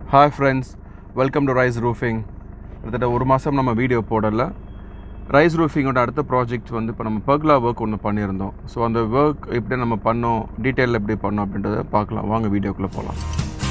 hi friends welcome to Rise Roofing கிட்டத்தட்ட ஒரு மாதம் நம்ம வீடியோ போடலை ரைஸ் ரூஃபிங்கோட அடுத்த ப்ராஜெக்ட் வந்து இப்போ நம்ம பர்க்லா ஒர்க் ஒன்று பண்ணியிருந்தோம் ஸோ அந்த ஒர்க் எப்படி நம்ம பண்ணோம் டீட்டெயிலில் எப்படி பண்ணோம் அப்படின்றத பார்க்கலாம் வாங்க வீடியோக்குள்ளே போகலாம்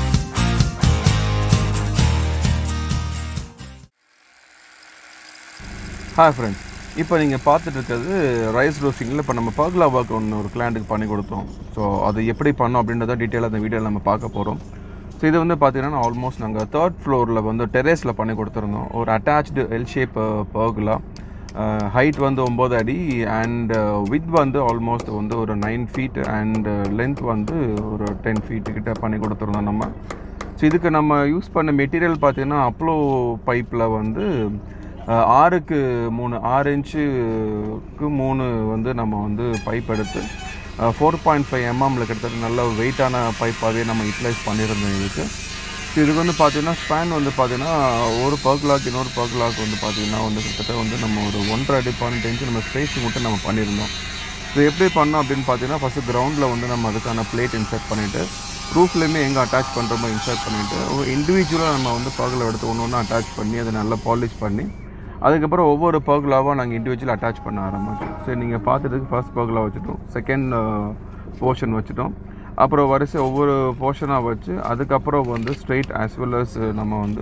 ஹாய் ஃப்ரெண்ட்ஸ் இப்போ நீங்கள் பார்த்துட்டு இருக்கிறது ரைஸ் ரூஃபிங்கில் இப்போ நம்ம பர்க்லா ஒர்க் ஒன்று ஒரு கிளைண்ட்டுக்கு பண்ணி கொடுத்தோம் ஸோ அது எப்படி பண்ணோம் அப்படின்றத டீட்டெயிலாக அந்த வீடியோவில் நம்ம பார்க்க போகிறோம் ஸோ இது வந்து பார்த்தீங்கன்னா ஆல்மோஸ்ட் நாங்கள் தேர்ட் ஃப்ளோரில் வந்து டெரேஸில் பண்ணி கொடுத்துருந்தோம் ஒரு attached L shape pergola height வந்து ஒம்பது அடி அண்ட் வித் வந்து ஆல்மோஸ்ட் வந்து ஒரு நைன் ஃபீட் அண்ட் லென்த் வந்து ஒரு டென் ஃபீட்டு கிட்ட பண்ணி கொடுத்துருந்தோம் நம்ம ஸோ இதுக்கு நம்ம யூஸ் பண்ண மெட்டீரியல் பார்த்தீங்கன்னா அப்ளோ பைப்பில் வந்து அஹ், ஆறுக்கு மூணு ஆறு இன்ச்சுக்கு மூணு வந்து நம்ம வந்து பைப் எடுத்து ஃபோர் பாயிண்ட் ஃபைவ் எம்எம்ல கிட்டத்தட்ட நல்ல வெயிட்டான பைப்பாகவே நம்ம யூட்டிலைஸ் பண்ணியிருந்தோம் இதுக்கு ஸோ இதுக்கு வந்து பார்த்தீங்கன்னா ஸ்பேன் வந்து பார்த்தீங்கன்னா ஒரு பர்க்லாக் இன்னொரு பர்க்லாக் வந்து பார்த்தீங்கன்னா வந்து கிட்டத்தட்ட வந்து நம்ம ஒரு ஒன்றரை அடி பாயிண்ட் இன்ச்சு நம்ம ஸ்பேஸிங் மட்டும் நம்ம பண்ணியிருந்தோம் ஸோ எப்படி பண்ணோம் அப்படின்னு பார்த்தீங்கன்னா ஃபஸ்ட்டு கிரவுண்டில் வந்து நம்ம அதுக்கான பிளேட் இன்சர்ட் பண்ணிவிட்டு ரூஃப்லேயுமே எங்கே அட்டாச் பண்ணுறோமோ இன்சர்ட் பண்ணிவிட்டு இண்டிவிஜுவலாக நம்ம வந்து பர்கில் எடுத்து ஒன்று ஒன்று அட்டாச் பண்ணி அதை நல்லா பாலிஷ் பண்ணி அதுக்கப்புறம் ஒவ்வொரு பர்குலாவாக நாங்கள் இண்டிவிஜுவல் அட்டாச் பண்ண ஆரம்பிச்சோம் சரி நீங்கள் பார்த்துட்டு ஃபர்ஸ்ட் பர்குலா வச்சுட்டோம் செகண்ட் போர்ஷன் வச்சுட்டோம் அப்புறம் வரிசை ஒவ்வொரு போர்ஷனாக வச்சு அதுக்கப்புறம் வந்து ஸ்ட்ரெயிட் as well as நம்ம வந்து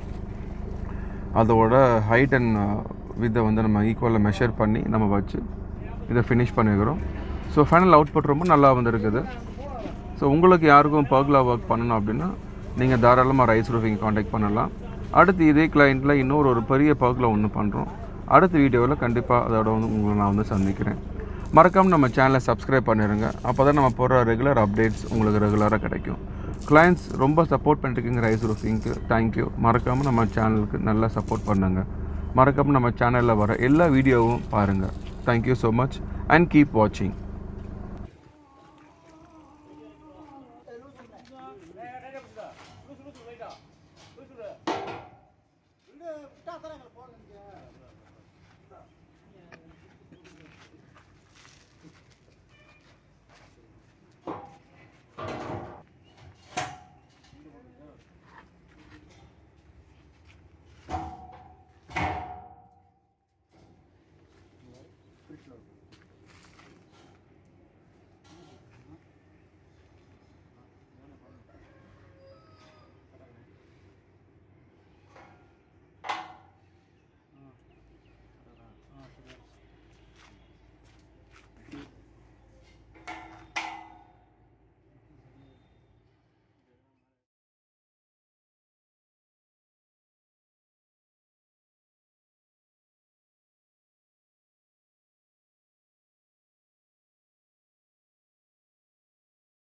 அதோட ஹைட் அண்ட் வித்தை வந்து நம்ம ஈக்குவலாக மெஷர் பண்ணி நம்ம வச்சு இதை ஃபினிஷ் பண்ணிக்கிறோம் ஸோ ஃபைனல் அவுட்புட் ரொம்ப நல்லா வந்திருக்குது ஸோ உங்களுக்கு யாருக்கும் பர்க்லா ஒர்க் பண்ணணும் அப்படின்னா நீங்கள் தாராளமாக ரைஸ் ரூஃபிங் காண்டாக்ட் பண்ணலாம் அடுத்து இதே கிளைண்ட்டில் இன்னொரு ஒரு பெரிய பர்க்லா ஒன்று பண்ணுறோம் அடுத்த வீடியோவில் கண்டிப்பாக அதோட வந்து உங்களை நான் வந்து சந்திக்கிறேன் மறக்காமல் நம்ம சேனலை சப்ஸ்கிரைப் பண்ணிடுங்க அப்போ தான் நம்ம போடுற ரெகுலர் அப்டேட்ஸ் உங்களுக்கு ரெகுலராக கிடைக்கும் கிளைண்ட்ஸ் ரொம்ப சப்போர்ட் பண்ணிட்டுருக்கீங்க ரைஸ் ரூஃபிங்க்கு தேங்க்யூ மறக்காமல் நம்ம சேனலுக்கு நல்லா சப்போர்ட் பண்ணுங்கள் மறக்காமல் நம்ம சேனலில் வர எல்லா வீடியோவும் பாருங்கள் thank you so much and keep வாட்சிங் 이거 딱 따라가 보는